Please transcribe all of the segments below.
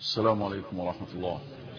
السلام عليكم ورحمة الله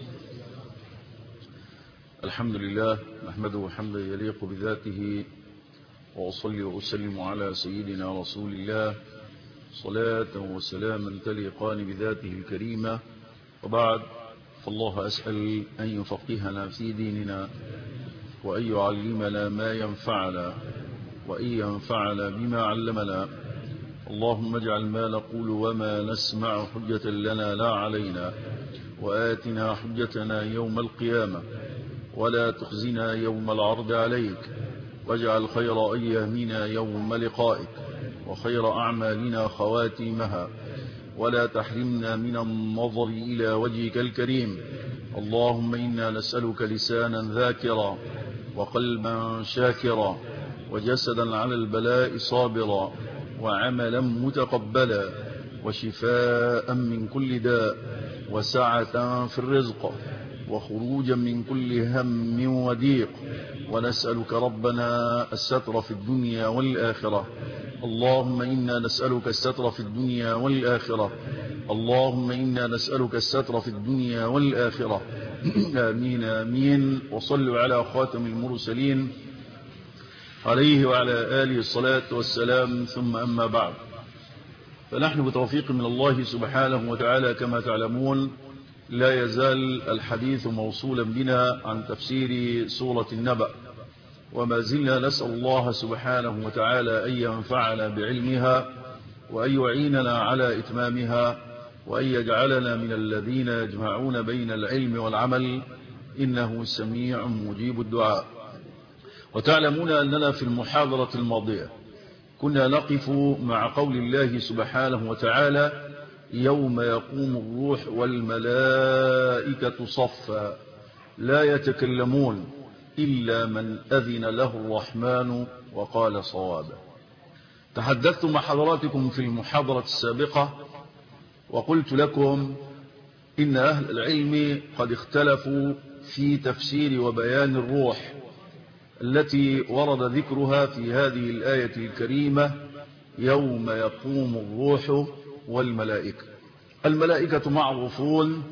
الحمد لله نحمده حمدا يليق بذاته وأصلي وأسلم على سيدنا رسول الله صلاة وسلاما تليقان بذاته الكريمة وبعد فالله أسأل أن يفقهنا في ديننا وأن يعلمنا ما ينفعنا وأن ينفعنا بما علمنا اللهم اجعل ما نقول وما نسمع حجة لنا لا علينا وآتنا حجتنا يوم القيامة ولا تخزنا يوم العرض عليك واجعل خير أيامنا يوم لقائك وخير أعمالنا خواتيمها ولا تحرمنا من النظر إلى وجهك الكريم اللهم إنا نسألك لسانا ذاكرا وقلبا شاكرا وجسدا على البلاء صابرا وعملا متقبلا وشفاء من كل داء وسعة في الرزق وخروجا من كل هم وضيق ونسألك ربنا الستر في الدنيا والآخرة اللهم إنا نسألك الستر في الدنيا والآخرة اللهم إنا نسألك الستر في الدنيا والآخرة آمين آمين وصلوا على خاتم المرسلين عليه وعلى آله الصلاة والسلام ثم أما بعد فنحن بتوفيق من الله سبحانه وتعالى كما تعلمون لا يزال الحديث موصولا بنا عن تفسير سورة النبأ وما زلنا نسأل الله سبحانه وتعالى أن ينفعنا بعلمها وأن يعيننا على إتمامها وأن يجعلنا من الذين يجمعون بين العلم والعمل إنه سميع مجيب الدعاء وتعلمون أننا في المحاضرة الماضية كنا نقف مع قول الله سبحانه وتعالى يوم يقوم الروح والملائكة صفا لا يتكلمون إلا من أذن له الرحمن وقال صوابا تحدثت مع حضراتكم في المحاضرة السابقة وقلت لكم إن أهل العلم قد اختلفوا في تفسير وبيان الروح التي ورد ذكرها في هذه الآية الكريمة يوم يقوم الروح والملائكة الملائكة معروفون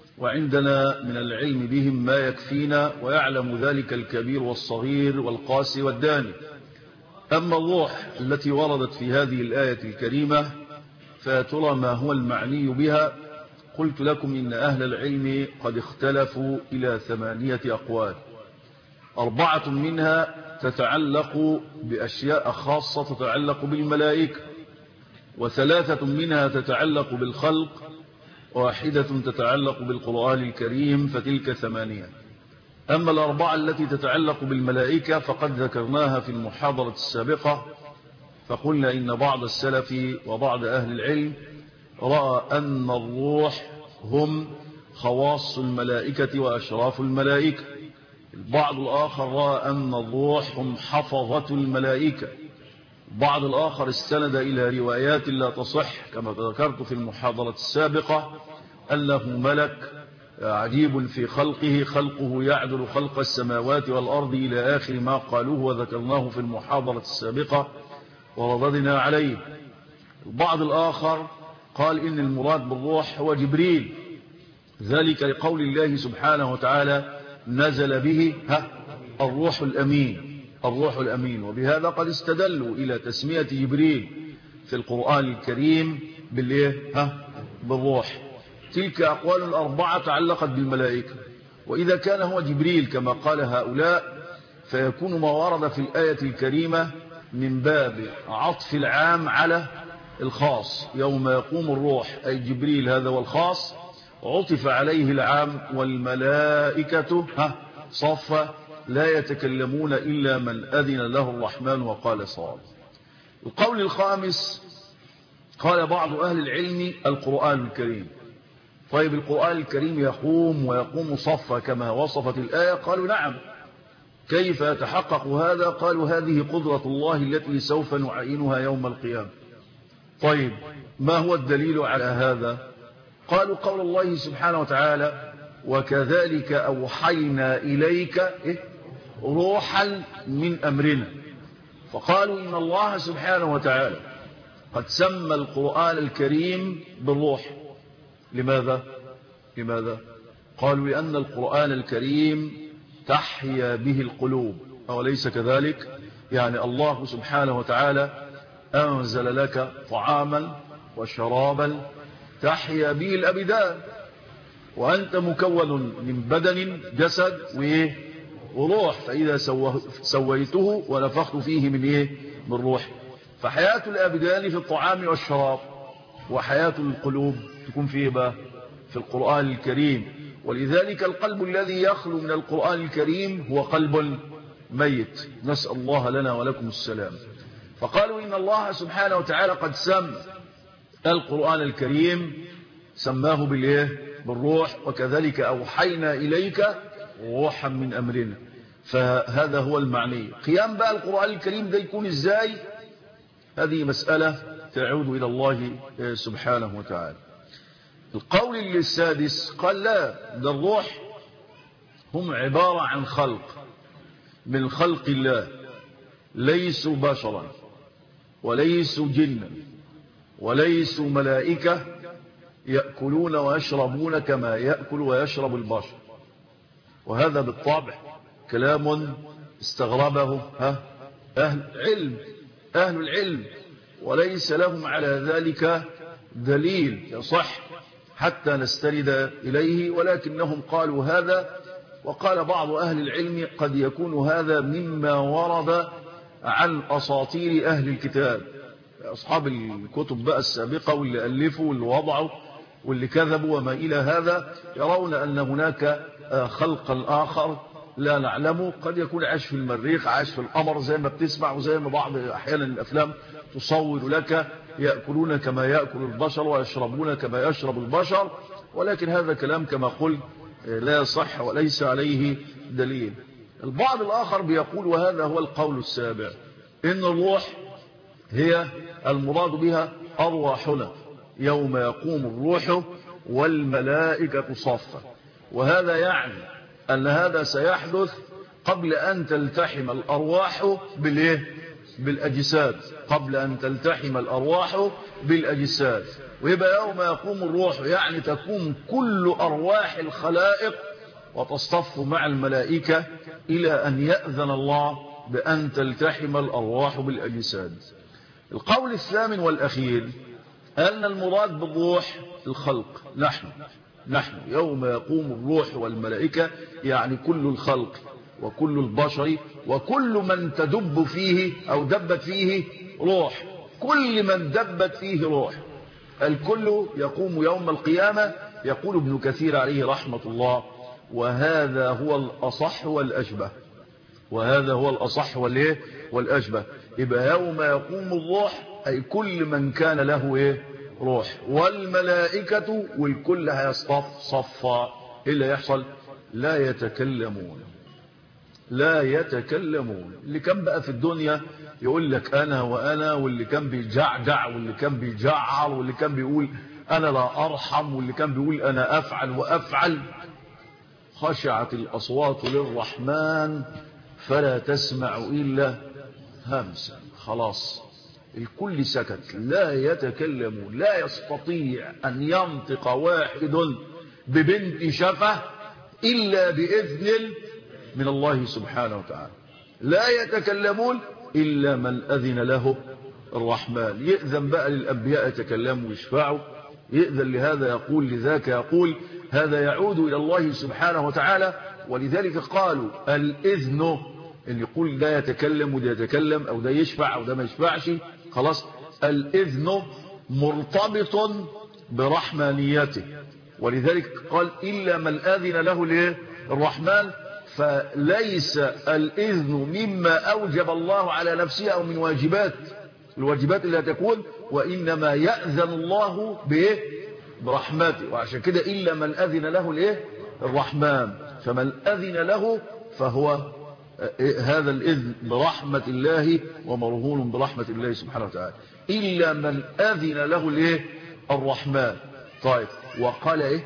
وعندنا من العلم بهم ما يكفينا ويعلم ذلك الكبير والصغير والقاسي والداني أما الروح التي وردت في هذه الآية الكريمة فترى ما هو المعني بها قلت لكم إن أهل العلم قد اختلفوا إلى ثمانية أقوال أربعة منها تتعلق بأشياء خاصة تتعلق بالملائكة وثلاثة منها تتعلق بالخلق واحدة تتعلق بالقرآن الكريم فتلك ثمانية أما الأربعة التي تتعلق بالملائكة فقد ذكرناها في المحاضرة السابقة فقلنا إن بعض السلف وبعض أهل العلم رأى أن الروح هم خواص الملائكة وأشراف الملائكة البعض الآخر رأى أن الروح هم حفظة الملائكة بعض الآخر استند إلى روايات لا تصح كما ذكرت في المحاضرة السابقة أنه ملك عجيب في خلقه خلقه يعدل خلق السماوات والأرض إلى آخر ما قالوه وذكرناه في المحاضرة السابقة ورددنا عليه البعض الآخر قال إن المراد بالروح هو جبريل ذلك لقول الله سبحانه وتعالى نزل به ها الروح الأمين الروح الأمين وبهذا قد استدلوا إلى تسمية جبريل في القرآن الكريم بالإيه ها بالروح تلك أقوال الأربعة تعلقت بالملائكة وإذا كان هو جبريل كما قال هؤلاء فيكون ما ورد في الآية الكريمة من باب عطف العام على الخاص يوم يقوم الروح أي جبريل هذا والخاص عطف عليه العام والملائكة ها صفة لا يتكلمون إلا من أذن له الرحمن وقال صواب القول الخامس قال بعض أهل العلم القرآن الكريم طيب القرآن الكريم يقوم ويقوم صفا كما وصفت الآية قالوا نعم كيف يتحقق هذا قالوا هذه قدرة الله التي سوف نعينها يوم القيامة طيب ما هو الدليل على هذا قالوا قول الله سبحانه وتعالى وكذلك أوحينا إليك إيه؟ روحا من أمرنا فقالوا إن الله سبحانه وتعالى قد سمى القرآن الكريم بالروح لماذا؟ لماذا قالوا لأن القرآن الكريم تحيا به القلوب أوليس كذلك يعني الله سبحانه وتعالى أنزل لك طعاما وشرابا تحيا به الأبدان وأنت مكون من بدن جسد وإيه وروح فإذا سويته ونفخت فيه من إيه من روح فحياة الأبدان في الطعام والشراب وحياة القلوب تكون فيه بقى في القرآن الكريم ولذلك القلب الذي يخلو من القرآن الكريم هو قلب ميت نسأل الله لنا ولكم السلام فقالوا إن الله سبحانه وتعالى قد سم القرآن الكريم سماه بالإيه بالروح وكذلك أوحينا إليك روحا من أمرنا فهذا هو المعني قيام بقى القرآن الكريم ده يكون إزاي هذه مسألة تعود إلى الله سبحانه وتعالى القول السادس قال لا ده الروح هم عبارة عن خلق من خلق الله ليسوا بشرا وليسوا جنا وليسوا ملائكة يأكلون ويشربون كما يأكل ويشرب البشر وهذا بالطبع كلام استغربه ها أهل علم أهل العلم وليس لهم على ذلك دليل يصح حتى نستند إليه ولكنهم قالوا هذا وقال بعض أهل العلم قد يكون هذا مما ورد عن أساطير أهل الكتاب أصحاب الكتب بقى السابقة واللي ألفوا واللي وضعوا واللي كذبوا وما إلى هذا يرون أن هناك خلقا آخر لا نعلمه قد يكون عاش في المريخ عاش في القمر زي ما بتسمع وزي ما بعض أحيانا الأفلام تصور لك يأكلون كما يأكل البشر ويشربون كما يشرب البشر ولكن هذا كلام كما قلت لا يصح وليس عليه دليل البعض الآخر بيقول وهذا هو القول السابع إن الروح هي المراد بها أرواحنا يوم يقوم الروح والملائكة صفا وهذا يعني أن هذا سيحدث قبل أن تلتحم الأرواح بالإيه؟ بالأجساد قبل أن تلتحم الأرواح بالأجساد ويبقى يوم يقوم الروح يعني تقوم كل أرواح الخلائق وتصطف مع الملائكة إلى أن يأذن الله بأن تلتحم الأرواح بالأجساد القول الثامن والأخير أن المراد بالروح الخلق نحن نحن يوم يقوم الروح والملائكة يعني كل الخلق وكل البشر وكل من تدب فيه أو دبت فيه روح كل من دبت فيه روح الكل يقوم يوم القيامة يقول ابن كثير عليه رحمة الله وهذا هو الأصح والأشبه وهذا هو الأصح والإيه والأشبه يبقى يوم يقوم الروح أي كل من كان له إيه روح والملائكة والكل هيصطف صفا إيه اللي يحصل لا يتكلمون لا يتكلمون اللي كان بقى في الدنيا يقول لك أنا وأنا واللي كان بيجعجع واللي كان بيجعر واللي كان بيقول أنا لا أرحم واللي كان بيقول أنا أفعل وأفعل خشعت الأصوات للرحمن فلا تسمع إلا همسا خلاص الكل سكت لا يتكلمون لا يستطيع أن ينطق واحد ببنت شفة إلا بإذن من الله سبحانه وتعالى لا يتكلمون إلا من أذن له الرحمن يأذن بقى للأنبياء يتكلموا ويشفعوا يأذن لهذا يقول لذاك يقول هذا يعود إلى الله سبحانه وتعالى ولذلك قالوا الإذن اللي يقول ده يتكلم وده يتكلم أو ده يشفع أو ده ما يشفعش خلاص الإذن مرتبط برحمانيته ولذلك قال إلا من أذن له ليه الرحمن فليس الإذن مما أوجب الله على نفسه أو من واجبات الواجبات اللي تكون وإنما يأذن الله بإيه برحمته وعشان كده إلا من أذن له الإيه الرحمن فمن أذن له فهو هذا الإذن برحمة الله ومرهون برحمة الله سبحانه وتعالى إلا من أذن له الإيه الرحمن طيب وقال إيه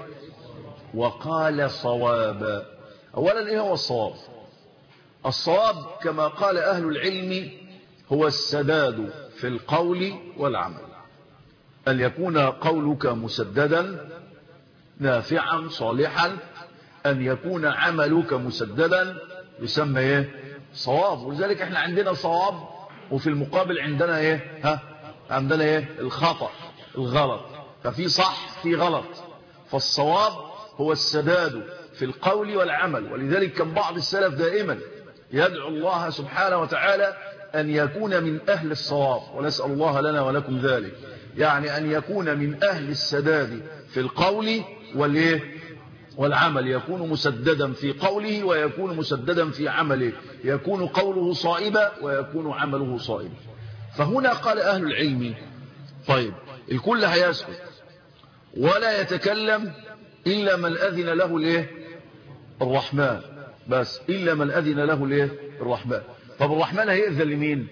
وقال صوابا أولا إيه هو الصواب الصواب كما قال أهل العلم هو السداد في القول والعمل أن يكون قولك مسددا نافعا صالحا أن يكون عملك مسددا يسمى ايه صواب ولذلك احنا عندنا صواب وفي المقابل عندنا ايه ها عندنا ايه الخطأ الغلط ففي صح في غلط فالصواب هو السداد في القول والعمل ولذلك كان بعض السلف دائما يدعو الله سبحانه وتعالى أن يكون من أهل الصواب ونسأل الله لنا ولكم ذلك يعني أن يكون من أهل السداد في القول والإيه والعمل يكون مسددا في قوله ويكون مسددا في عمله يكون قوله صائبا ويكون عمله صائبا فهنا قال أهل العلم طيب الكل هيسكت ولا يتكلم إلا من أذن له الايه الرحمن بس إلا من أذن له الايه الرحمن طب الرحمن هيأذن لمين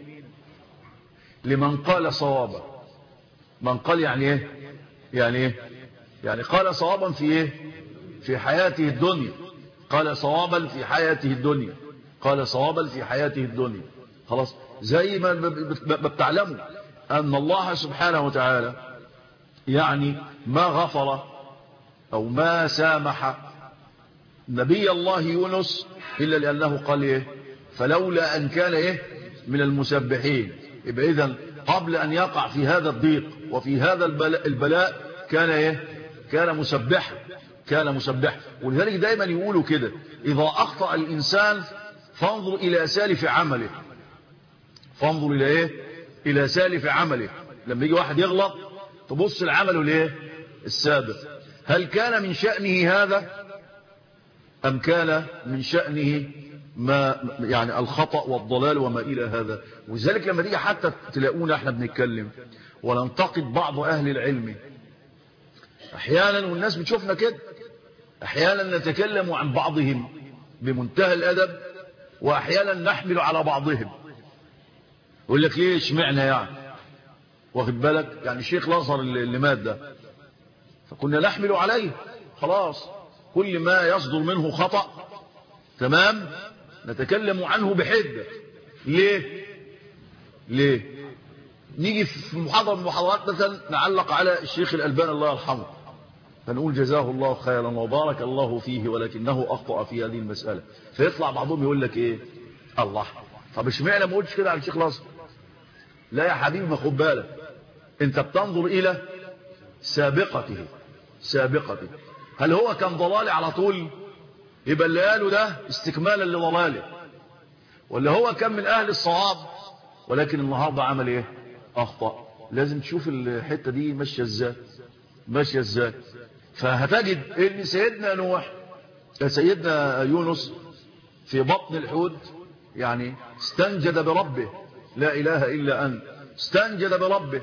لمن قال صوابا من قال يعني ايه يعني ايه يعني قال صوابا في ايه في حياته الدنيا قال صوابا في حياته الدنيا قال صوابا في حياته الدنيا خلاص زي ما بتعلموا أن الله سبحانه وتعالى يعني ما غفر أو ما سامح نبي الله يونس إلا لأنه قال إيه فلولا أن كان إيه من المسبحين يبقى إذن قبل أن يقع في هذا الضيق وفي هذا البلاء, البلاء كان إيه كان مسبحا كان مسبحا ولذلك دايما يقولوا كده إذا أخطأ الإنسان فانظر إلى سالف عمله فانظر إلى إيه إلى سالف عمله لما يجي واحد يغلط تبص لعمله ليه السابق هل كان من شأنه هذا أم كان من شأنه ما يعني الخطأ والضلال وما إلى هذا ولذلك لما تيجي حتى تلاقونا احنا بنتكلم وننتقد بعض أهل العلم أحيانا والناس بتشوفنا كده أحيانا نتكلم عن بعضهم بمنتهى الأدب وأحيانا نحمل على بعضهم يقول لك ليه اشمعنا يعني واخد بالك يعني الشيخ الازهر اللي مات ده فكنا نحمل عليه خلاص كل ما يصدر منه خطأ تمام نتكلم عنه بحدة ليه ليه نيجي في محاضرة من المحاضرات مثلا نعلق على الشيخ الألباني الله يرحمه فنقول جزاه الله خيرا وبارك الله فيه ولكنه أخطأ في هذه المسألة فيطلع بعضهم يقول لك ايه الله طب اشمعنى ما قلتش كده على الشيخ الازهر لا يا حبيبي ما خد بالك انت بتنظر الى سابقته سابقته هل هو كان ضلالي على طول يبقى اللي قاله ده استكمالا لضلاله ولا هو كان من اهل الصواب ولكن النهارده عمل ايه اخطا لازم تشوف الحته دي ماشيه ازاي ماشيه ازاي فهتجد ان سيدنا نوح سيدنا يونس في بطن الحوت يعني استنجد بربه لا إله إلا أنت استنجد بربه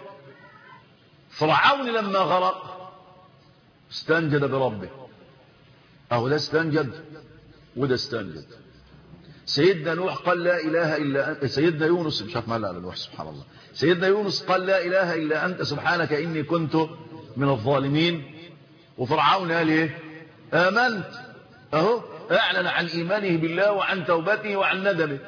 فرعون لما غرق استنجد بربه أهو ده استنجد وده استنجد سيدنا نوح قال لا إله إلا أنت سيدنا يونس مش عارف على نوح سبحان الله سيدنا يونس قال لا إله إلا أنت سبحانك إني كنت من الظالمين وفرعون قال إيه آمنت أهو اعلن عن إيمانه بالله وعن توبته وعن ندمه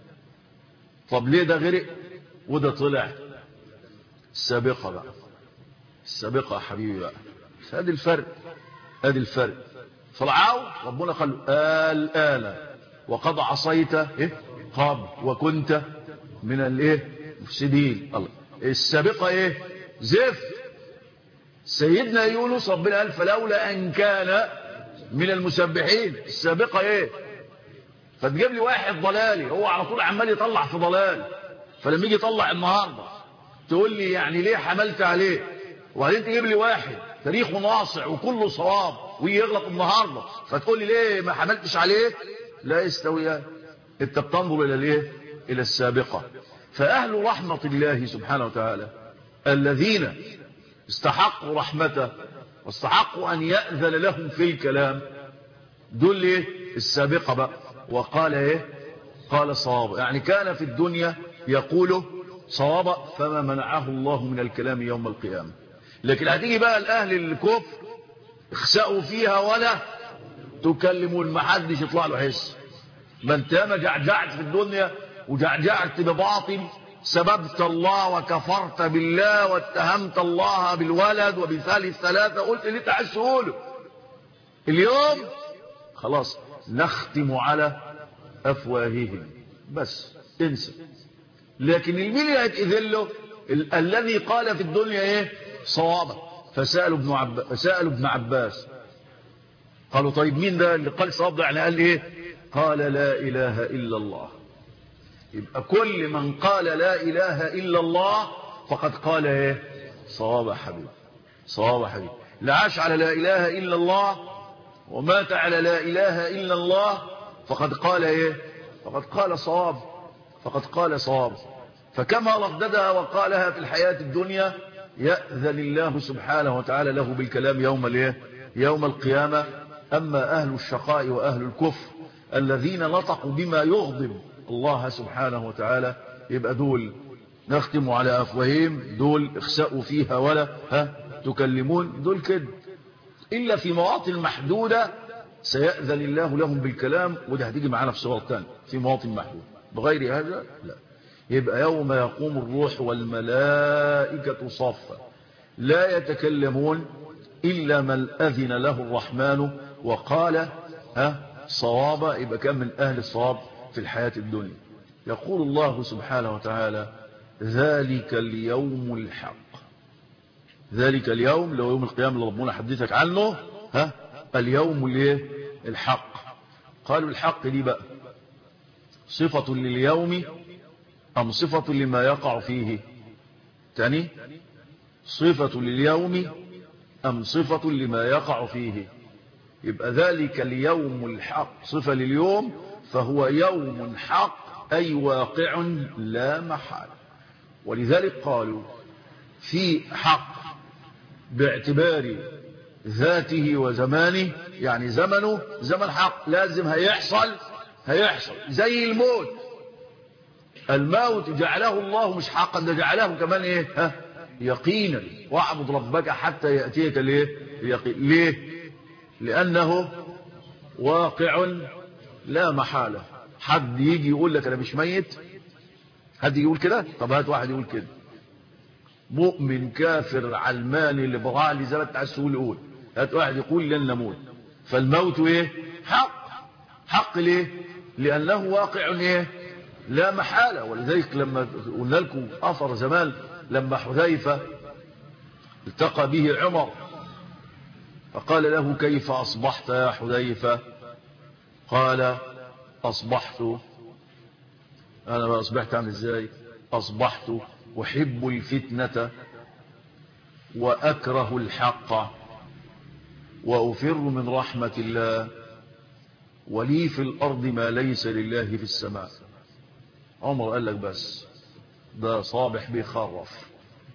طب ليه ده غرق وده طلع السابقة بقى السابقة يا حبيبي بقى ادي الفرق ادي الفرق فرعون ربنا قال الآن وقد عصيت ايه قبل وكنت من الايه مفسدين الله السابقة ايه زفت سيدنا يونس ربنا قال فلولا ان كان من المسبحين السابقة ايه فتجيب لي واحد ضلالي هو على طول عمال يطلع في ضلال فلما يجي يطلع النهارده تقول لي يعني ليه حملت عليه وبعدين تجيب لي واحد تاريخه ناصع وكله صواب ويغلط النهارده فتقول لي ليه ما حملتش عليه لا يستويان انت بتنظر الى الايه الى السابقه فاهل رحمه الله سبحانه وتعالى الذين استحقوا رحمته واستحقوا ان ياذن لهم في الكلام دول ايه السابقه بقى وقال ايه قال صواب يعني كان في الدنيا يقول صواب فما منعه الله من الكلام يوم القيامة لكن هتيجي بقى الاهل الكفر اخسأوا فيها ولا تكلمون ما حدش يطلع له حس ما انت ما جعجعت في الدنيا وجعجعت بباطل سببت الله وكفرت بالله واتهمت الله بالولد وبثالث ثلاثة قلت اللي انت عايز تقوله اليوم خلاص نختم على أفواههم بس انسى لكن المين اللي هيتأذن له ال- الذي قال في الدنيا ايه صوابا فسألوا ابن, عب... فسألوا ابن عباس قالوا طيب مين ده اللي قال صواب ده يعني قال ايه قال لا اله الا الله يبقى كل من قال لا اله الا الله فقد قال ايه صواب حبيب صواب حبيب لا عاش على لا اله الا الله ومات على لا اله الا الله فقد قال ايه فقد قال صواب فقد قال صواب فكما رددها وقالها في الحياة الدنيا يأذن الله سبحانه وتعالى له بالكلام يوم الايه يوم القيامة أما أهل الشقاء وأهل الكفر الذين نطقوا بما يغضب الله سبحانه وتعالى يبقى دول نختم على أفواههم دول اخسأوا فيها ولا ها تكلمون دول كده إلا في مواطن محدودة سيأذن الله لهم بالكلام وده هتيجي معانا في صور تانية في مواطن محدودة بغير هذا لا يبقى يوم يقوم الروح والملائكة صافا لا يتكلمون إلا من أذن له الرحمن وقال ها صوابا يبقى كان من أهل الصواب في الحياة الدنيا يقول الله سبحانه وتعالى ذلك اليوم الحق ذلك اليوم لو يوم القيامة اللي ربنا حدثك عنه ها اليوم الايه الحق قالوا الحق دي بقى صفة لليوم أم صفة لما يقع فيه تاني صفة لليوم أم صفة لما يقع فيه يبقى ذلك اليوم الحق صفة لليوم فهو يوم حق أي واقع لا محال ولذلك قالوا في حق باعتبار ذاته وزمانه يعني زمنه زمن حق لازم هيحصل هيحصل زي الموت الموت جعله الله مش حقا ده جعله كمان ايه ها يقينا واعبد ربك حتى يأتيك ليه اليقين ليه لأنه واقع لا محالة حد يجي يقول لك أنا مش ميت حد يقول كده طب هات واحد يقول كده مؤمن كافر علماني ليبرالي زي ما انت عايز تقول قول هات واحد يقول لن نموت فالموت ايه حق حق ليه لأنه واقع ايه لا محالة ولذلك لما قلنا لكم أثر زمان لما حذيفة التقى به عمر فقال له كيف أصبحت يا حذيفة قال أصبحت أنا ما أصبحت عن إزاي أصبحت أحب الفتنة وأكره الحق وأفر من رحمة الله ولي في الأرض ما ليس لله في السماء عمر قال لك بس ده صابح بيخرف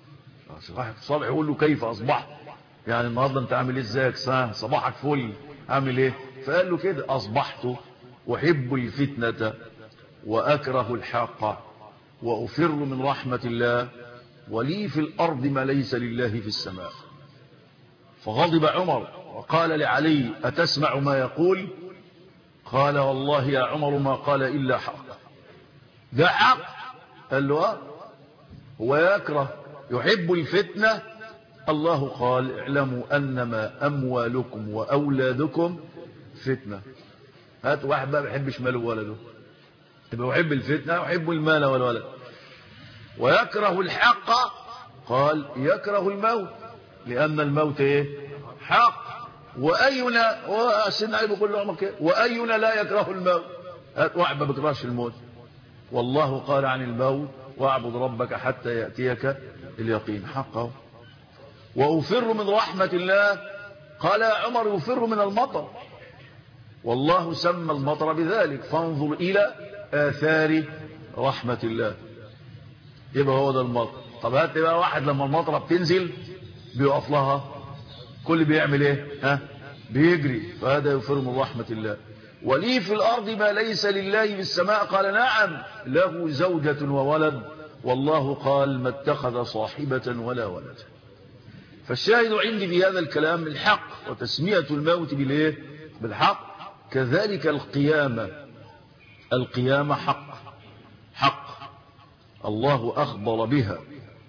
صابح يقول له كيف أصبحت يعني النهارده انت عامل ايه ازيك صباحك فل عامل ايه فقال له كده اصبحت احب الفتنه واكره الحق وافر من رحمه الله ولي في الارض ما ليس لله في السماء فغضب عمر وقال لعلي اتسمع ما يقول قال والله يا عمر ما قال الا حق ده حق قال له اه هو يكره يحب الفتنه الله قال اعلموا أنما أموالكم وأولادكم فتنة هات واحد بقى بيحبش ماله وولده يبقى يحب الفتنة ويحب المال والولد ويكره الحق قال يكره الموت لأن الموت ايه حق وأينا وسيدنا علي بيقول له كده وأينا لا يكره الموت هات واحد ما بيكرهش الموت والله قال عن الموت واعبد ربك حتى يأتيك اليقين حقه وأفر من رحمة الله قال يا عمر يفر من المطر والله سمى المطر بذلك فانظر إلى آثار رحمة الله يبقى هو ده المطر طب هات بقى واحد لما المطره بتنزل بيقف لها كل بيعمل ايه ها بيجري فهذا يفر من رحمة الله ولي في الأرض ما ليس لله في السماء قال نعم له زوجة وولد والله قال ما اتخذ صاحبة ولا ولد فالشاهد عندي في هذا الكلام الحق وتسمية الموت بالايه بالحق كذلك القيامة القيامة حق حق الله أخبر بها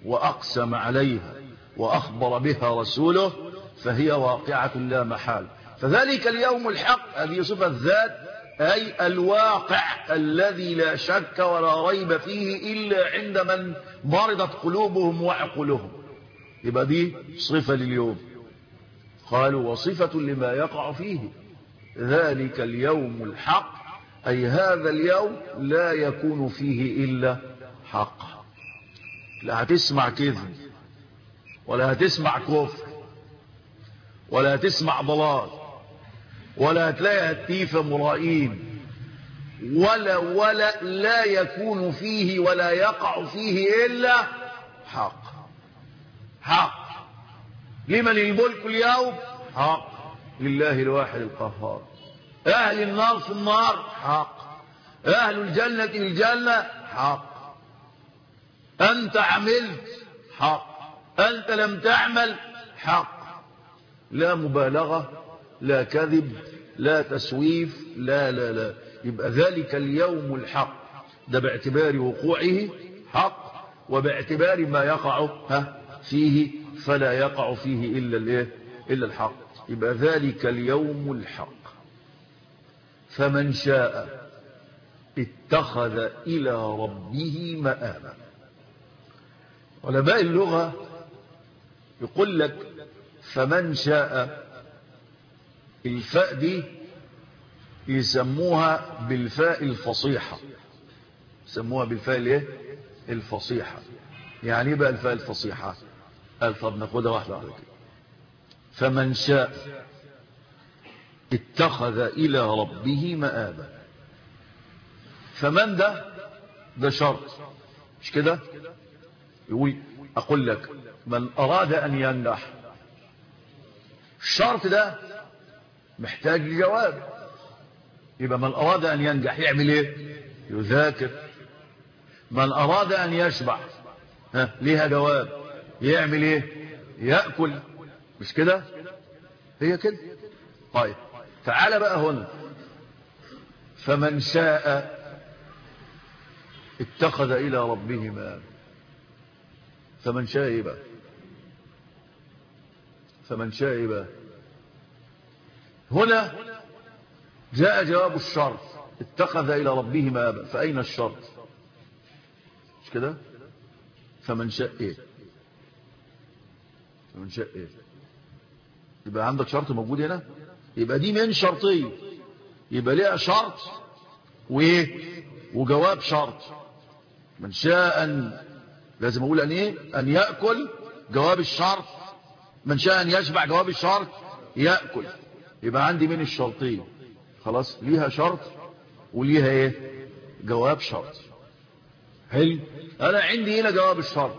وأقسم عليها وأخبر بها رسوله فهي واقعة لا محال فذلك اليوم الحق هذه صفة ذات أي الواقع الذي لا شك ولا ريب فيه إلا عند من مرضت قلوبهم وعقولهم يبقى دي صفة لليوم قالوا وصفة لما يقع فيه ذلك اليوم الحق أي هذا اليوم لا يكون فيه إلا حق لا هتسمع كذب ولا هتسمع كفر ولا هتسمع ضلال ولا هتلاقي هتيفة مرائين ولا ولا لا يكون فيه ولا يقع فيه إلا حق حق لمن الملك اليوم حق لله الواحد القهار أهل النار في النار حق أهل الجنة الجنة حق أنت عملت حق أنت لم تعمل حق لا مبالغة لا كذب لا تسويف لا لا لا يبقى ذلك اليوم الحق ده باعتبار وقوعه حق وباعتبار ما يقع ها فيه فلا يقع فيه إلا, الايه إلا الحق يبقى ذلك اليوم الحق فمن شاء اتخذ إلى ربه مآبا علماء اللغة يقول لك فمن شاء الفاء دي يسموها بالفاء الفصيحة يسموها بالفاء الايه الفصيحة يعني ايه بقى الفاء الفصيحة قال طب ناخدها واحدة واحدة كده فمن شاء اتخذ إلى ربه مآبا فمن ده ده شرط مش كده يقول أقول لك من أراد أن ينجح الشرط ده محتاج لجواب يبقى من أراد أن ينجح يعمل إيه يذاكر من أراد أن يشبع ها ليها جواب يعمل إيه يأكل مش كده هي كده طيب تعال بقى هنا فمن شاء اتخذ إلى ربه مآب فمن شاء إيه بقى فمن شاء إيه بقى هنا جاء جواب الشرط اتخذ إلى ربه مآبا فأين الشرط مش كده فمن شاء إيه فمن شاء إيه يبقى عندك شرط موجود هنا يبقى دي من شرطية يبقى ليها شرط وايه وجواب شرط من شاء أن لازم أقول أن إيه أن يأكل جواب الشرط من شاء أن يشبع جواب الشرط يأكل يبقى عندي من الشرطين خلاص ليها شرط وليها ايه جواب شرط حلو انا عندي هنا جواب الشرط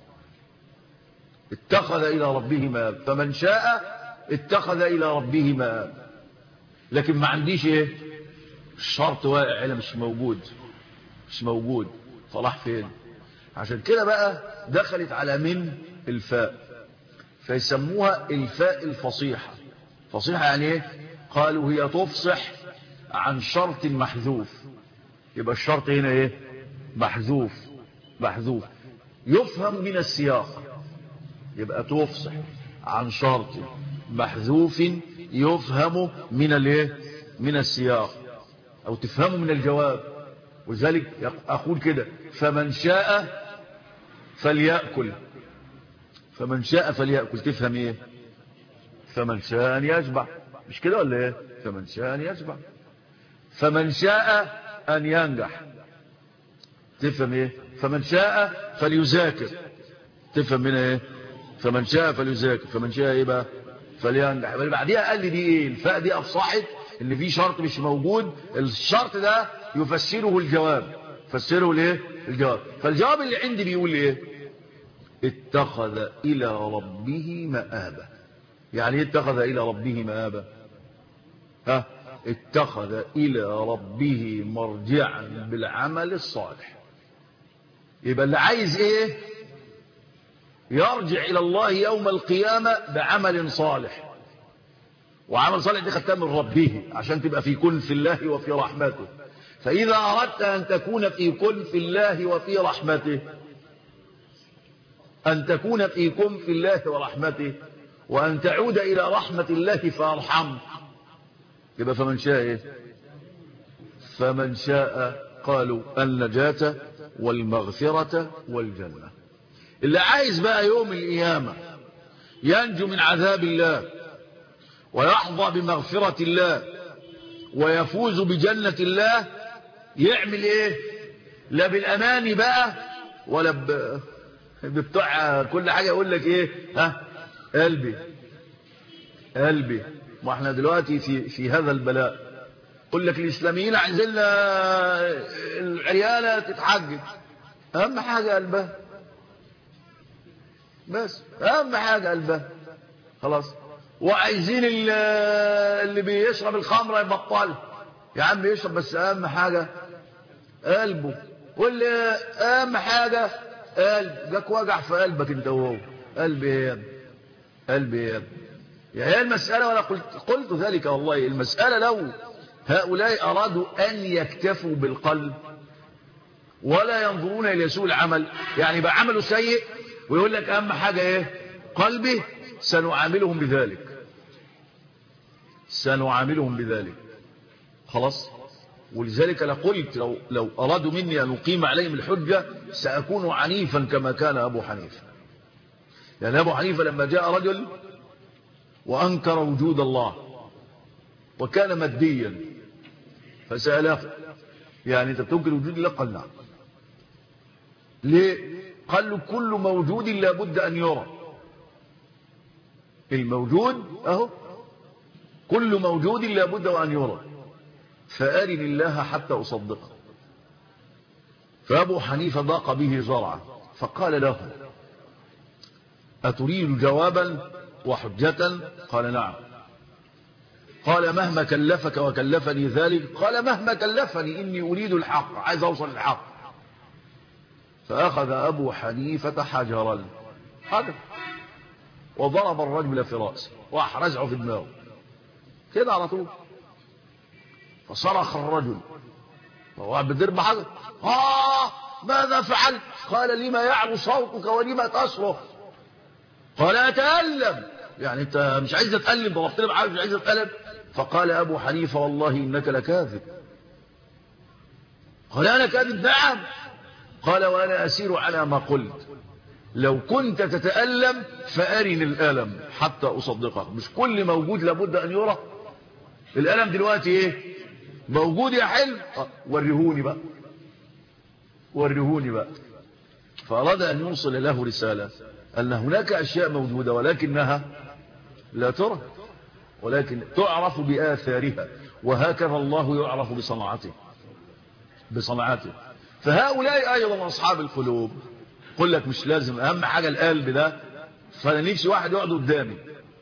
اتخذ الى ربه مآب فمن شاء اتخذ الى ربه مآب لكن ما عنديش ايه الشرط واقع هنا مش موجود مش موجود صلاح فين عشان كده بقى دخلت على من الفاء فيسموها الفاء الفصيحة فصيحة يعني ايه قالوا هي تفصح عن شرط محذوف يبقى الشرط هنا ايه محذوف محذوف يفهم من السياق يبقى تفصح عن شرط محذوف يفهم من الايه من السياق او تفهمه من الجواب ولذلك اقول كده فمن شاء فليأكل فمن شاء فليأكل تفهم ايه فمن شاء ان يشبع مش كده ولا ايه فمن شاء ان يشبع فمن شاء ان ينجح تفهم ايه فمن شاء فليذاكر تفهم منها ايه فمن شاء فليذاكر فمن شاء ايه بقى فلينجح بعديها قال لي دي ايه الفاء دي افصحت ان في شرط مش موجود الشرط ده يفسره الجواب فسره الايه الجواب فالجواب اللي عندي بيقول ايه اتخذ الى ربه مآبا يعني ايه اتخذ الى ربه مآبا ها اتخذ الى ربه مرجعا بالعمل الصالح يبقى اللي عايز ايه يرجع الى الله يوم القيامة بعمل صالح وعمل صالح دي خدتها من ربه عشان تبقى في كن في الله وفي رحمته فإذا أردت أن تكون في كن في الله وفي رحمته أن تكون في كن في الله ورحمته وأن تعود إلى رحمة الله فارحم يبقى فمن شاء ايه فمن شاء قالوا النجاة والمغفرة والجنة اللي عايز بقى يوم القيامة ينجو من عذاب الله ويحظى بمغفرة الله ويفوز بجنة الله يعمل ايه لا بالاماني بقى ولا ب... بتوع كل حاجة يقول لك ايه ها قلبي قلبي ما احنا دلوقتي في في هذا البلاء يقول لك الاسلاميين عايزين العيالة تتحجج اهم حاجة قلبها بس اهم حاجة قلبها خلاص وعايزين اللي بيشرب الخمرة يبطل يا عم يشرب بس اهم حاجة قلبه واللي اهم حاجة قلب جاك وجع في قلبك انت وهو قلبي ايه قلبي ايه يا هي المسألة ولا قلت, قلت ذلك والله المسألة لو هؤلاء أرادوا أن يكتفوا بالقلب ولا ينظرون إلى سوء العمل يعني بقى عمله سيء ويقول لك أهم حاجة إيه قلبي سنعاملهم بذلك سنعاملهم بذلك خلاص ولذلك لقلت لو, لو أرادوا مني أن أقيم عليهم الحجة سأكون عنيفا كما كان أبو حنيفة لأن يعني أبو حنيفة لما جاء رجل وأنكر وجود الله وكان ماديا فسأله يعني أنت بتنكر وجود الله قال نعم ليه قال له كل موجود لابد أن يرى الموجود أهو كل موجود لابد أن يرى فأرني الله حتى أصدقه فأبو حنيفة ضاق به زرعا فقال له أتريد جوابا وحجة قال نعم قال مهما كلفك وكلفني ذلك قال مهما كلفني إني أريد الحق عايز أوصل الحق فأخذ أبو حنيفة حجرا حجر وضرب الرجل في رأسه وأحرزعه في دماغه كده على طول فصرخ الرجل وهو بدرب حجر آه ماذا فعلت قال لما يعلو صوتك ولما تصرخ قال أتألم يعني أنت مش عايز تتألم ضربت لي بحاجة مش عايز تتألم فقال أبو حنيفة والله إنك لكاذب قال أنا كاذب نعم قال وأنا أسير على ما قلت لو كنت تتألم فأرني الألم حتى أصدقك مش كل موجود لابد أن يرى الألم دلوقتي إيه موجود يا حلم ورهوني بقى ورهوني بقى فأراد أن يوصل له رسالة أن هناك أشياء موجودة ولكنها لا ترى ولكن تعرف بآثارها وهكذا الله يعرف بصنعته بصنعته فهؤلاء أيضا أصحاب القلوب قل لك مش لازم أهم حاجة القلب ده فأنا نفسي واحد يقعد قدامي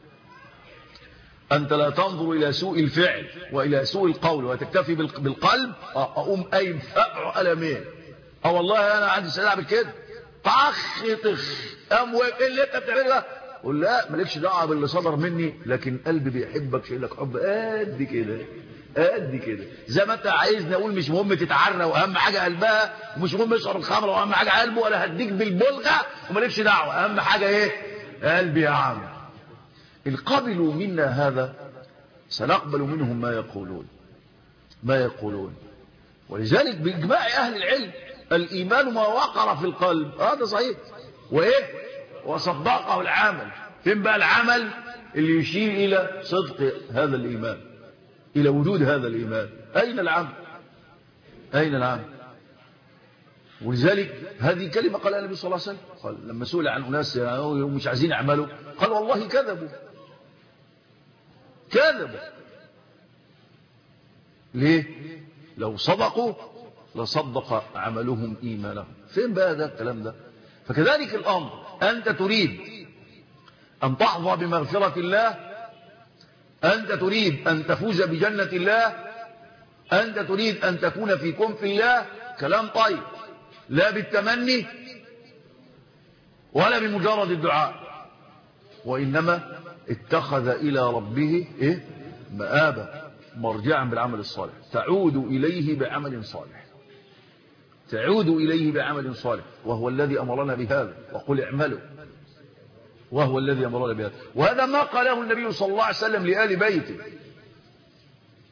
أنت لا تنظر إلى سوء الفعل وإلى سوء القول وتكتفي بالقلب أقوم أي فقع ألمين أو والله أنا عندي سلاح بالكده طخ طخ قام واقف ايه اللي انت بتعمله ده قول لا مالكش دعوه باللي صدر مني لكن قلبي بيحبك شايل لك حب قد كده قد كده زي ما انت عايزني اقول مش مهم تتعرى واهم حاجه قلبها ومش مهم يشرب الخمر واهم حاجه قلبه ولا هديك بالبلغه ومالكش دعوه اهم حاجه ايه قلبي يا عم ان قبلوا منا هذا سنقبل منهم ما يقولون ما يقولون ولذلك باجماع اهل العلم الايمان ما وقر في القلب هذا صحيح وايه وصدقه العمل فين بقى العمل اللي يشير الى صدق هذا الايمان الى وجود هذا الايمان اين العمل اين العمل ولذلك هذه كلمة قال النبي صلى الله عليه وسلم قال لما سئل عن أناس مش عايزين يعملوا قال والله كذبوا كذبوا ليه لو صدقوا لصدق عملهم إيمانهم فين بقى ده الكلام ده فكذلك الأمر أنت تريد أن تحظى بمغفرة الله أنت تريد أن تفوز بجنة الله أنت تريد أن تكون في كنف الله كلام طيب لا بالتمني ولا بمجرد الدعاء وإنما اتخذ إلى ربه إيه؟ مآبا مرجعا بالعمل الصالح تعود إليه بعمل صالح تعود إليه بعمل صالح وهو الذي أمرنا بهذا وقل اعملوا وهو الذي أمرنا بهذا وهذا ما قاله النبي صلى الله عليه وسلم لآل بيته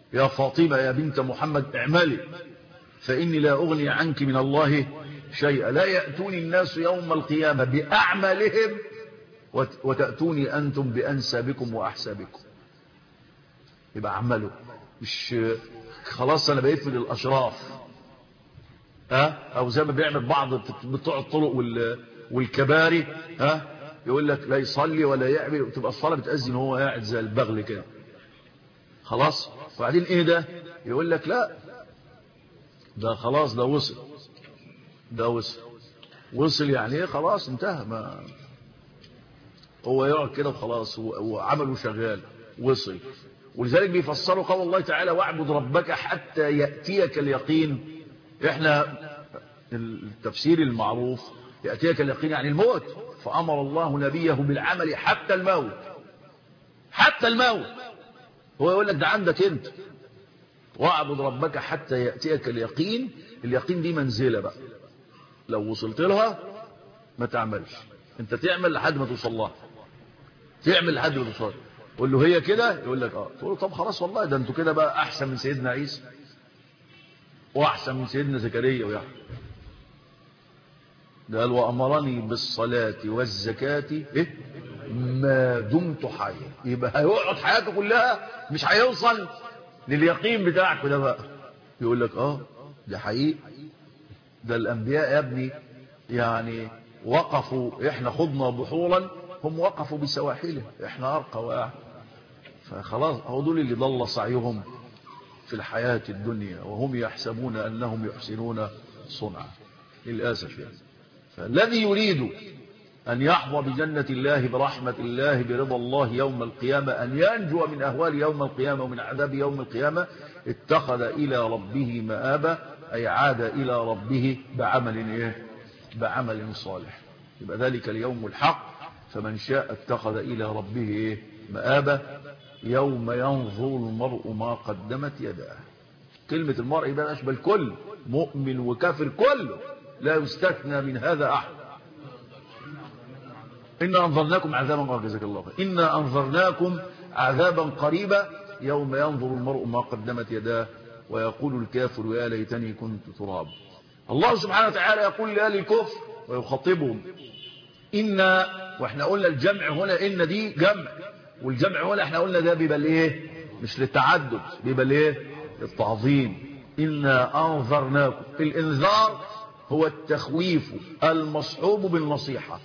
يا فاطمة يا بنت محمد اعملي فإني لا أغني عنك من الله شيئا لا يأتوني الناس يوم القيامة بأعمالهم وتأتوني أنتم بأنسابكم وأحسابكم يبقى عملوا مش خلاص أنا بقيت من الأشراف ها أو زي ما بيعمل بعض بتوع الطرق والكباري ها يقول لك لا يصلي ولا يعمل وتبقى الصلاة بتأذن وهو قاعد زي البغل كده خلاص وبعدين ايه ده يقول لك لا ده خلاص ده وصل ده وصل وصل يعني ايه خلاص انتهى ما هو يقعد كده وخلاص وعمله شغال وصل ولذلك بيفسروا قول الله تعالى واعبد ربك حتى يأتيك اليقين احنا التفسير المعروف يأتيك اليقين يعني الموت فأمر الله نبيه بالعمل حتى الموت حتى الموت هو يقول لك ده عندك انت واعبد ربك حتى يأتيك اليقين اليقين دي منزلة بقى لو وصلت لها ما تعملش انت تعمل لحد ما توصل لها تعمل لحد ما توصل قول له هي كده يقول لك اه تقول له طب خلاص والله ده انتوا كده بقى احسن من سيدنا عيسى واحسن من سيدنا زكريا ويحيى قال وامرني بالصلاه والزكاه ايه ما دمت حيا يبقى هيقعد حياته كلها مش هيوصل لليقين بتاعك ده بقى يقول لك اه ده حقيقي ده الانبياء يا ابني يعني وقفوا احنا خضنا بحورا هم وقفوا بسواحله احنا ارقى واحد فخلاص هو دول اللي ضل سعيهم في الحياة الدنيا وهم يحسبون انهم يحسنون صنعا للاسف يعني فالذي يريد أن يحظى بجنة الله برحمة الله برضا الله يوم القيامة أن ينجو من أهوال يوم القيامة ومن عذاب يوم القيامة اتخذ إلى ربه مآبا أي عاد إلى ربه بعمل إيه؟ بعمل صالح يبقى ذلك اليوم الحق فمن شاء اتخذ إلى ربه إيه؟ مآبا يوم ينظر المرء ما قدمت يداه كلمة المرء ده أشبه الكل مؤمن وكافر كله لا يستثنى من هذا أحد إنا أنظرناكم عذابا قريبا جزاك الله خير إنا أنظرناكم عذابا قريبا يوم ينظر المرء ما قدمت يداه ويقول الكافر يا ليتني كنت تراب الله سبحانه وتعالى يقول لأهل الكفر ويخاطبهم إنا وإحنا قلنا الجمع هنا إن دي جمع والجمع هنا إحنا قلنا ده بيبقى الإيه مش للتعدد بيبقى الإيه للتعظيم إنا أنظرناكم الإنذار هو التخويف المصحوب بالنصيحة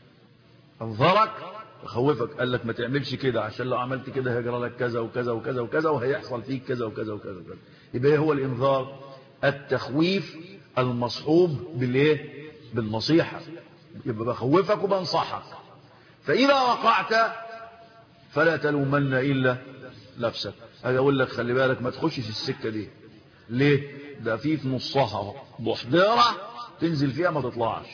انظرك يخوفك قال لك ما تعملش كده عشان لو عملت كده هيجرى لك كذا وكذا وكذا وكذا وهيحصل فيك كذا وكذا وكذا وكذا يبقى هو الانذار التخويف المصحوب بالايه بالنصيحه يبقى بخوفك وبنصحك فاذا وقعت فلا تلومن الا نفسك اجي اقول لك خلي بالك ما تخشش السكه دي ليه ده في في نصها بحضره تنزل فيها ما تطلعش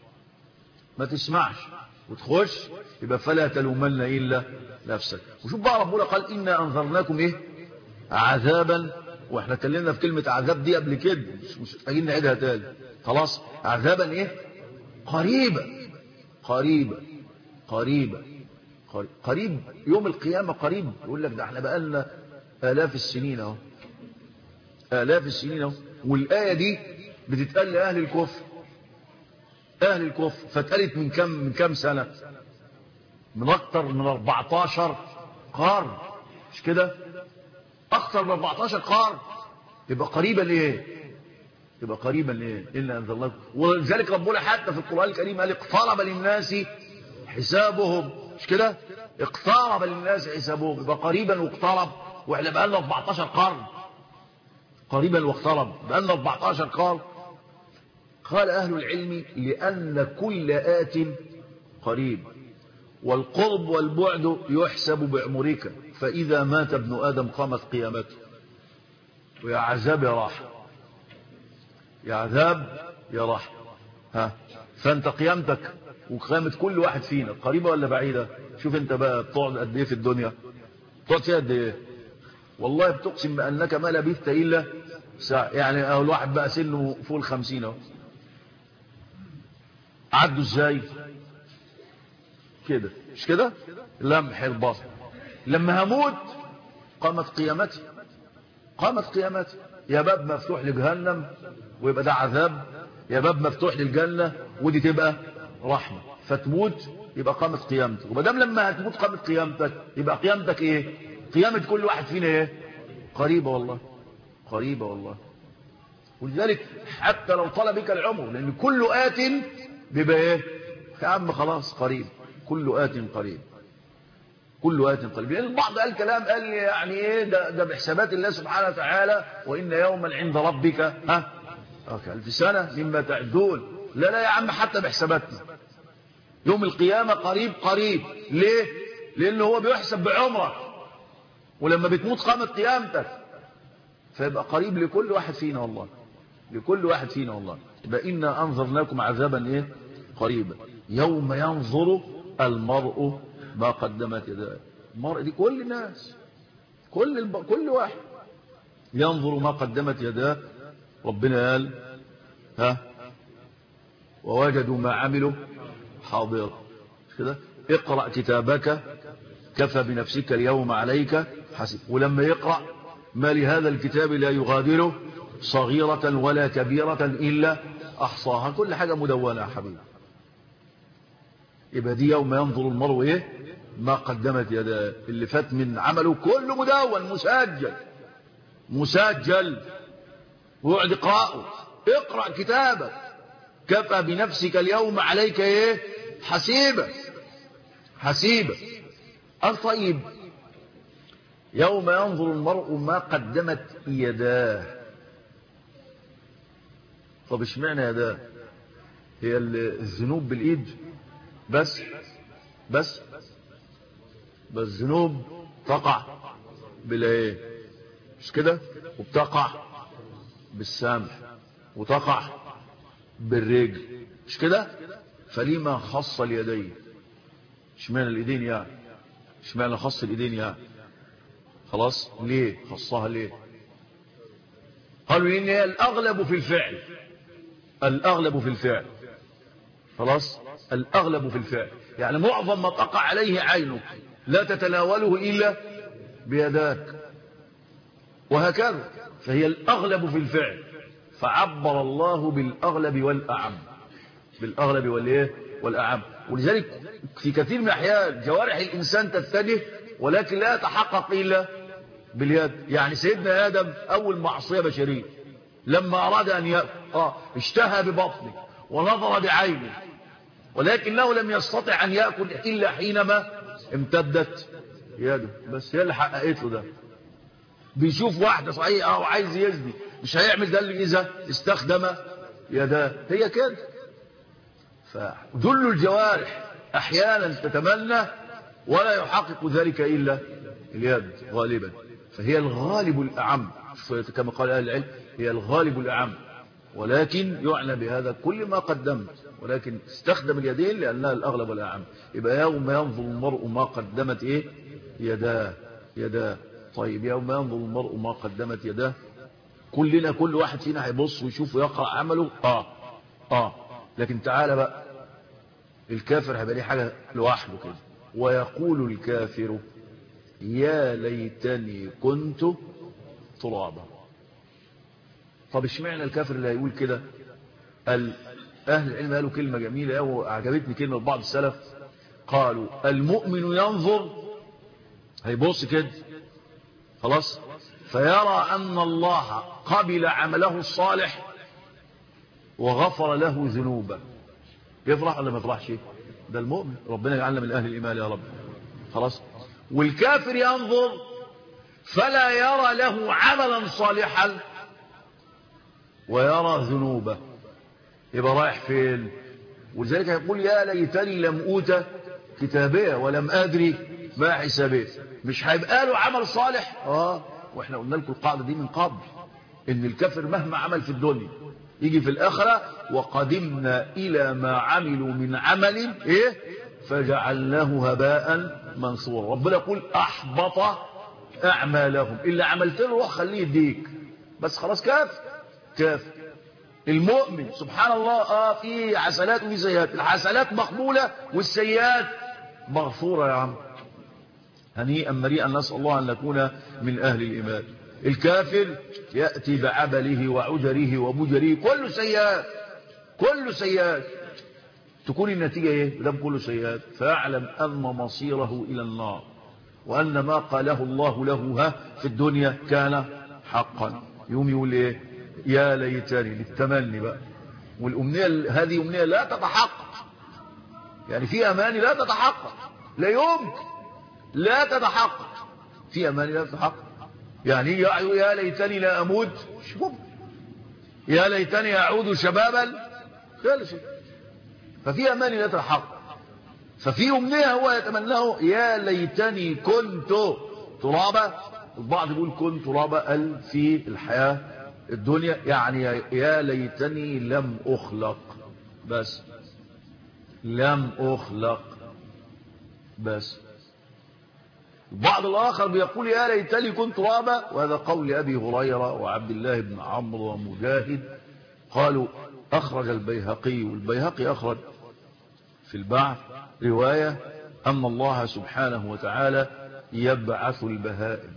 ما تسمعش وتخش يبقى فلا تلومن إلا نفسك وشوف بقى ربنا قال إنا أنذرناكم إيه عذابا واحنا اتكلمنا في كلمة عذاب دي قبل كده مش مش محتاجين نعيدها تاني خلاص عذابا ايه قريبا قريبا قريبا قريب يوم القيامة قريب يقول لك ده احنا بقالنا آلاف السنين اهو آلاف السنين اهو والآية دي بتتقال لأهل الكفر أهل الكفر فاتقالت من كم من كم سنة من أكتر من 14 قرن مش كده أكتر من 14 قرن يبقى قريبا لإيه يبقى قريبا لإيه إلا أنزل الله ولذلك ربنا حتى في القرآن الكريم قال اقترب للناس حسابهم مش كده اقترب للناس حسابهم يبقى قريبا واقترب واحنا بقى لنا 14 قرن قريبا واقترب بقى لنا 14 قرن قال أهل العلم لأن كل آت قريب والقرب والبعد يحسب بعمرك فإذا مات ابن آدم قامت قيامته ويا عذاب يا راح يا عذاب يا راح ها فأنت قيامتك وقيامة كل واحد فينا قريبة ولا بعيدة شوف انت بقى بتقعد قد ايه في الدنيا تقعد فيها قد ايه والله بتقسم بأنك ما لبثت إلا ساعة يعني أهو الواحد بقى سنه فوق الخمسين اهو عدوا ازاي كده مش كده لمح البصر لما هموت قامت قيامتي قامت قيامته يا باب مفتوح لجهنم ويبقى ده عذاب يا باب مفتوح للجنة ودي تبقى رحمة فتموت يبقى قامت قيامتك وما دام لما هتموت قامت قيامتك يبقى قيامتك ايه قيامة كل واحد فينا ايه قريبة والله قريبة والله ولذلك حتى لو طال بك العمر لان كل آت بيبقى ايه يا عم خلاص قريب كل آت قريب كل آت قريب لان البعض قال كلام قال يعني ايه ده, ده بحسابات الله سبحانه وتعالى وان يوما عند ربك ها ألف سنة مما تعدون لا لا يا عم حتى بحساباتنا يوم القيامة قريب قريب ليه لأنه هو بيحسب بعمرك ولما بتموت قامت قيامتك فيبقى قريب لكل واحد فينا والله لكل واحد فينا والله يبقى إنا أنظرناكم عذابا إيه قريبا يوم ينظر المرء ما قدمت يداه المرء دي كل الناس كل الب... كل واحد ينظر ما قدمت يداه ربنا قال ها ووجدوا ما عملوا حاضر كده اقرأ كتابك كفى بنفسك اليوم عليك حسب ولما يقرأ ما لهذا الكتاب لا يغادره صغيرة ولا كبيرة إلا أحصاها كل حاجة مدونة يا حبيبي يبقى دي يوم ينظر المرء إيه ما قدمت يداه اللي فات من عمله كله مدون مسجل مسجل ويقعد يقرأه اقرأ كتابك كفى بنفسك اليوم عليك ايه حسيبة حسيبة قال طيب يوم ينظر المرء ما قدمت يداه طب اشمعنى يداه هي الذنوب بالايد بس بس بس الذنوب تقع بلا ايه مش كده وبتقع بالسمع وتقع بالرجل مش كده فلما خص اليدين اشمعنى الايدين يعني اشمعنى خص الايدين يعني خلاص ليه خصها ليه قالوا ان هي الاغلب في الفعل الاغلب في الفعل خلاص الاغلب في الفعل يعني معظم ما تقع عليه عينك لا تتناوله الا بيداك وهكذا فهي الاغلب في الفعل فعبر الله بالاغلب والاعم بالاغلب والايه والاعم ولذلك في كثير من الاحيان جوارح الانسان تتجه ولكن لا يتحقق الا باليد يعني سيدنا ادم اول معصيه بشريه لما اراد ان ياكل اه اشتهى ببطنه ونظر بعينه ولكنه لم يستطع ان ياكل الا حينما امتدت يده بس هي اللي حققت له ده بيشوف واحده صحيح اه وعايز يزني مش هيعمل ده اللي اذا استخدم يداه هي كده فذل الجوارح احيانا تتمنى ولا يحقق ذلك الا اليد غالبا فهي الغالب الاعم كما قال اهل العلم هي الغالب الاعم ولكن يعنى بهذا كل ما قدمت ولكن استخدم اليدين لانها الاغلب والاعم يبقى يوم ينظر المرء ما قدمت ايه يداه يداه طيب يوم ينظر المرء ما قدمت يداه كلنا كل واحد فينا هيبص ويشوف ويقرا عمله اه اه لكن تعالى بقى الكافر هيبقى ليه حاجه لوحده كده ويقول الكافر يا ليتني كنت ترابا طب اشمعنى الكافر اللي هيقول كده قال اهل العلم قالوا كلمه جميله قوي وعجبتني كلمه بعض السلف قالوا المؤمن ينظر هيبص كده خلاص فيرى ان الله قبل عمله الصالح وغفر له ذنوبه يفرح ولا ما يفرحش ده المؤمن ربنا يجعلنا من اهل الايمان يا رب خلاص والكافر ينظر فلا يرى له عملا صالحا ويرى ذنوبه يبقى رايح فين ولذلك يقول يا ليتني لم اوت كتابيه ولم ادري ما حسابيه مش هيبقى له عمل صالح اه واحنا قلنا لكم القاعده دي من قبل ان الكافر مهما عمل في الدنيا يجي في الاخره وقدمنا الى ما عملوا من عمل ايه فجعلناه هباء منصورا ربنا يقول احبط اعمالهم اللي عملت له روح خليه يديك بس خلاص كاف كاف المؤمن سبحان الله اه في حسنات وفي سيئات الحسنات مقبوله والسيئات مغفوره يا عم هنيئا مريئا نسال الله ان نكون من اهل الايمان الكافر يأتي بعبله وعجره وبجره كله سيئات كله سيئات تكون النتيجة ايه لم كله سيئات فاعلم أن مصيره إلى النار وأن ما قاله الله له ها في الدنيا كان حقا يوم يقول ايه يا ليتني للتمني بقى والأمنية هذه أمنية لا تتحقق يعني في أماني لا تتحقق لا يمكن لا تتحقق في أماني لا تتحقق يعني يا ليتني لا أموت شوف يا ليتني أعود شبابا لا شيء ففي أماني لا تتحقق ففي أمنية هو يتمناه يا ليتني كنت ترابا البعض يقول كنت ترابا قال في الحياة الدنيا يعني يا ليتني لم أخلق بس لم أخلق بس البعض الآخر بيقول يا ليتني كنت ترابا وهذا قول أبي هريرة وعبد الله بن عمرو ومجاهد قالوا أخرج البيهقي والبيهقي أخرج في البعث رواية أن الله سبحانه وتعالى يبعث البهائم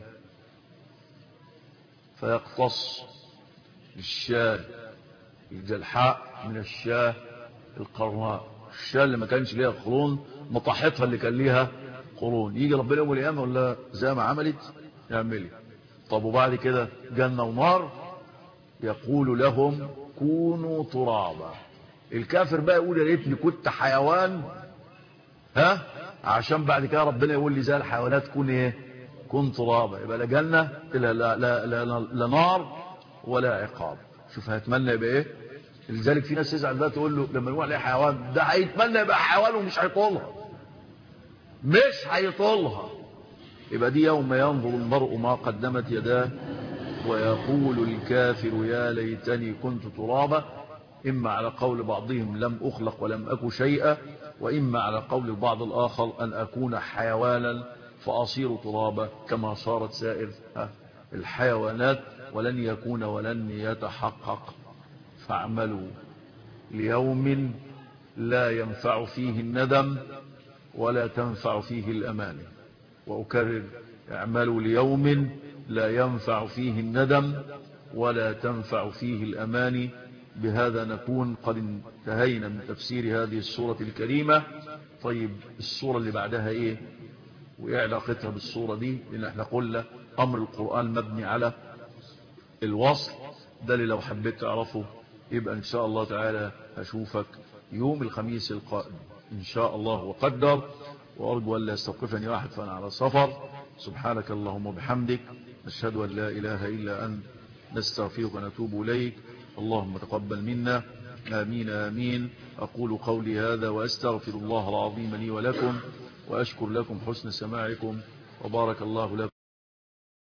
فيقتص الشاة الجلحاء من الشاة القرناء الشاة اللي ما كانش ليها قرون مطاحتها اللي كان ليها قرون يجي ربنا يوم القيامة ولا زي ما عملت يعملي طب وبعد كده جنة ونار يقول لهم كونوا ترابا الكافر بقى يقول يا ريتني كنت حيوان ها عشان بعد كده ربنا يقول لي زي الحيوانات كون ايه كن ترابا يبقى لا جنة لا, لا, لا, لا, لا نار ولا عقاب شوف هيتمنى يبقى ايه لذلك في ناس تزعل بقى تقول له لما يقول عليه حيوان ده هيتمنى يبقى حيوان ومش هيطولها مش هيطولها يبقى دي يوم ينظر المرء ما قدمت يداه ويقول الكافر يا ليتني كنت ترابا إما على قول بعضهم لم أخلق ولم أك شيئا وإما على قول البعض الآخر أن أكون حيوانا فأصير ترابا كما صارت سائر الحيوانات ولن يكون ولن يتحقق فاعملوا ليوم لا ينفع فيه الندم ولا تنفع فيه الأماني وأكرر اعملوا ليوم لا ينفع فيه الندم ولا تنفع فيه الأماني بهذا نكون قد انتهينا من تفسير هذه السورة الكريمة طيب السورة اللي بعدها ايه وايه علاقتها بالسورة دي لان احنا قلنا امر القرآن مبني على الوصل ده اللي لو حبيت تعرفه يبقى ان شاء الله تعالى اشوفك يوم الخميس القادم ان شاء الله وقدر وارجو ان لا يستوقفني واحد فانا على سفر سبحانك اللهم وبحمدك نشهد ان لا اله الا انت نستغفرك ونتوب اليك اللهم تقبل منا آمين آمين أقول قولي هذا وأستغفر الله العظيم لي ولكم وأشكر لكم حسن سماعكم وبارك الله لكم